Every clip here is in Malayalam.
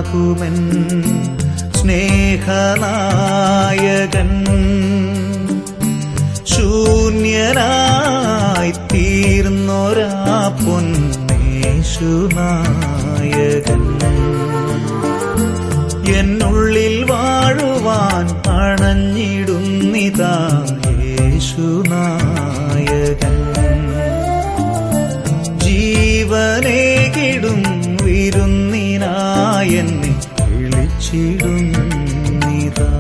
സ്നേഹനാകുമെൻ സ്നേഹനായകൻ ശൂന്യനായി തീർന്നൊരാ പൊന്നേശുനായകൻ എന്നുള്ളിൽ വാഴുവാൻ അണഞ്ഞിടുന്നിതാ യേശുനായകൻ ജീവനേകിടും വിരുന്നിനായെന്നെ വിളിച്ചിടുന്നിതാ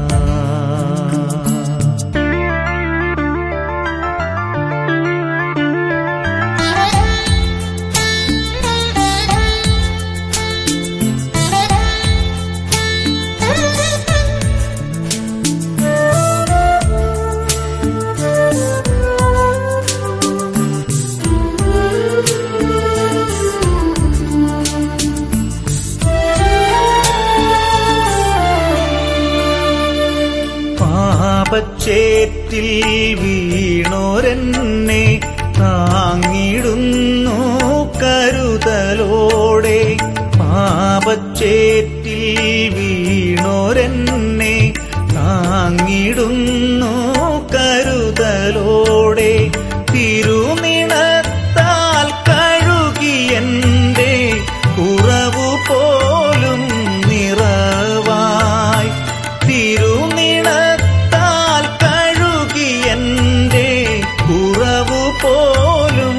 പാപച്ചേറ്റിൽ വീണോരെന്നെ താങ്ങിടുന്നു കരുതലോടെ പാപച്ചേറ്റിൽ വീണോരെന്നെ താങ്ങിടുന്നു കരുതലോടെ തിരുനിണത്താൽ കഴുകിയന്റെ കുറവു പോലും നിറവായി തിരുനിണത്താൽ കഴുകിയന്റെ കുറവു പോലും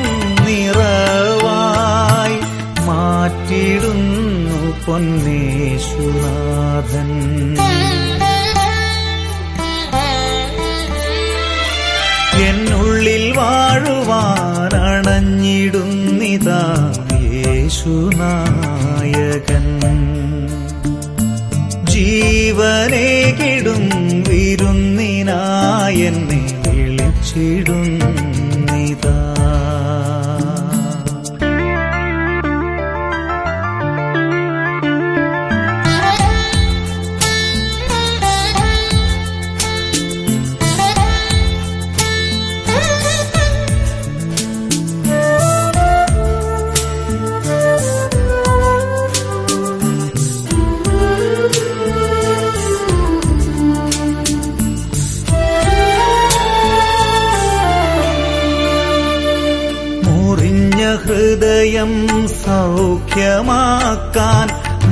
നിറവായി മാറ്റിടുന്നു പൊന്നേശുനാഥൻ എന്നുള്ളിൽ വാഴുവാൻ അണഞ്ഞിടുന്നിതാ യേശുനായകൻ ജീവനേകിടും വിരുന്നിനായെന്നെ വിളിച്ചിടുന്നിതാ മുറിഞ്ഞ ഹൃദയം സൗഖ്യമാക്കാൻ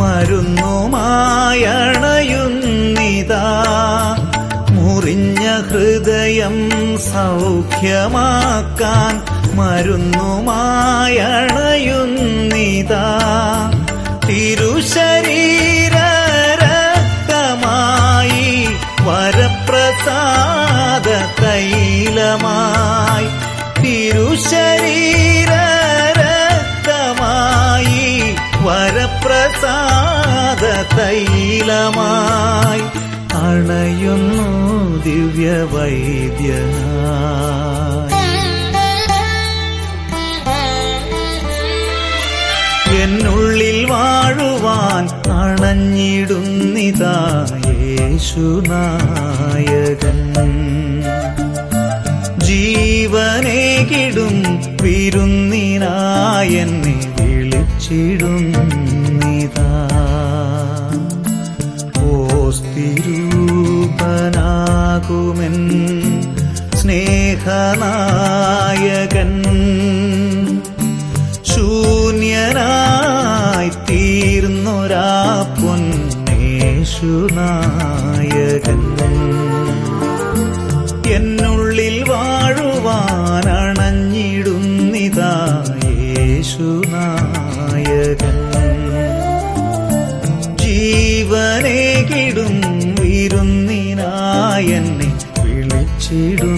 മരുന്നുമായണയുന്നിതാ മുറിഞ്ഞ ഹൃദയം സൗഖ്യമാക്കാൻ മരുന്നുമായണയുന്നിതാ തിരുശരീര രക്തമായി വരപ്രസാദ തൈലമായി തിരുശരീര രക്തമായി വരപ്രസാദ തൈലമായി അണയുന്നു ദിവ്യവൈദ്യനായി എന്നുള്ളിൽ വാഴുവാൻ അണഞ്ഞിടുന്നിതാ യേശുനായകൻ ജീവനേകിടും വിരുന്നിനായെന്നെ വിളിച്ചിടുന്നിതാ ഓസ്തിരൂപനാകുമെൻ സ്നേഹനായകൻ ശൂന്യനായി തീർന്നൊരാ പൊന്നേശുനായകൻ എന്നുള്ളിൽ വാഴുവാൻ അണഞ്ഞിടുന്നിതാ യേശുനായകൻ ജീവനേകിടും വിരുന്നിനായെന്നെ വിളിച്ചിടും